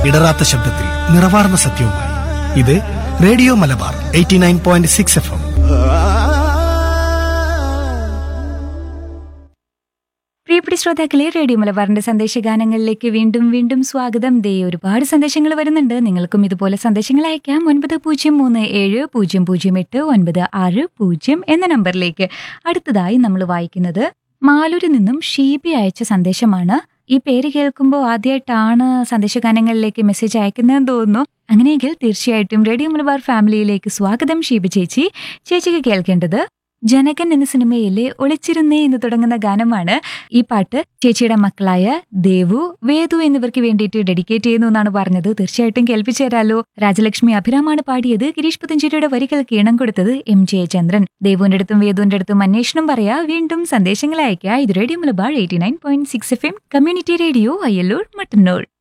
ഇടറാത്ത ശബ്ദത്തിൽ നിറവാർന്ന സത്യവുമായി ഇത് radio Malabar eighty nine point six F M പ്രിയപ്പെട്ട ശ്രോതാക്കളെ റേഡിയോ മലബാറിന്റെ സന്ദേശഗാനങ്ങളിലേക്ക് വീണ്ടും വീണ്ടും സ്വാഗതം ദേ ഒരുപാട് സന്ദേശങ്ങൾ വരുന്നുണ്ട് നിങ്ങൾക്കും ഇതുപോലെ സന്ദേശങ്ങൾ അയക്കാം ഒൻപത് പൂജ്യം മൂന്ന് ഏഴ് പൂജ്യം പൂജ്യം എട്ട് ഒൻപത് ആറ് പൂജ്യം എന്ന നമ്പറിലേക്ക് അടുത്തതായി നമ്മൾ വായിക്കുന്നത് മാലൂരിൽ നിന്നും ഷീബി അയച്ച സന്ദേശമാണ് ഈ പേര് കേൾക്കുമ്പോൾ ആദ്യമായിട്ടാണ് സന്ദേശഗാനങ്ങളിലേക്ക് മെസ്സേജ് അയക്കുന്നതെന്ന് തോന്നുന്നു അങ്ങനെയെങ്കിൽ തീർച്ചയായിട്ടും റേഡിയോ മലബാർ ഫാമിലിയിലേക്ക് സ്വാഗതം ഷീബി ചേച്ചി ചേച്ചിക്ക് കേൾക്കേണ്ടത് ജനകൻ എന്ന സിനിമയിലെ ഒളിച്ചിരുന്നേ എന്ന് തുടങ്ങുന്ന ഗാനമാണ് ഈ പാട്ട് ചേച്ചിയുടെ മക്കളായ ദേവു വേദു എന്നിവർക്ക് വേണ്ടിയിട്ട് ഡെഡിക്കേറ്റ് ചെയ്യുന്നു എന്നാണ് പറഞ്ഞത് തീർച്ചയായിട്ടും കേൾപ്പിച്ചു തരാലോ രാജലക്ഷ്മി അഭിരാമാണ് പാടിയത് ഗിരീഷ് പുത്തഞ്ചേരിയുടെ വരികൾക്ക് ഈണം കൊടുത്തത് എം ജയചന്ദ്രൻ ദേവുവിന്റെ അടുത്തും വേദുവിന്റെ അടുത്തും അന്വേഷണം പറയാ വീണ്ടും സന്ദേശങ്ങൾ അയക്കുക ഇത് radio Malabar eighty nine point six F M community radio Ayyallur Mattannur